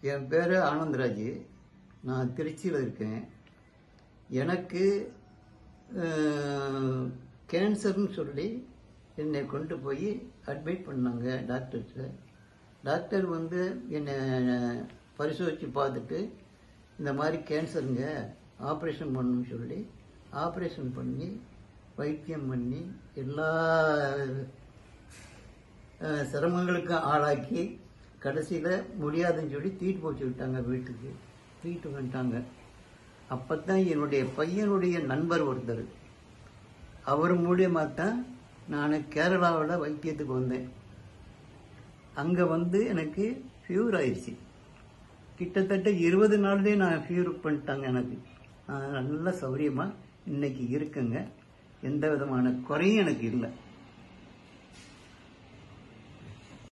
என் பேர் ஆனந்தராஜ் நான் திருச்சியில் இருக்கேன் எனக்கு அஹ், கேன்சர்னு சொல்லி என்னை கொண்டு போய் அட்மிட் பண்ணாங்க டாக்டர்கிட்ட டாக்டர் வந்து என்னை பரிசோதித்து பார்த்துட்டு இந்த மாதிரி கேன்சருங்க ஆப்ரேஷன் பண்ணணும்னு சொல்லி ஆப்ரேஷன் பண்ணி வைத்தியம் பண்ணி எல்லா அஹ், சிரமங்களுக்கும் ஆளாக்கி கடைசியில் முடியாதுன்னு சொல்லி தூக்கிட்டு போச்சு விட்டாங்க வீட்டுக்கு தூக்கிட்டு வந்துட்டாங்க அப்போ தான் என்னுடைய பையனுடைய நண்பர் ஒருத்தர் அவர் மூலியமாக தான் நான் கேரளாவில் வைத்தியத்துக்கு வந்தேன் அங்கே வந்து எனக்கு ஃபியூர் ஆயிடுச்சு கிட்டத்தட்ட இருபது நாள்லேயே நான் ஃபியூர் பண்ணிட்டாங்க எனக்கு நான் நல்ல சௌரியமாக இன்னைக்கு இருக்குங்க எந்த விதமான குறையும் எனக்கு இல்லை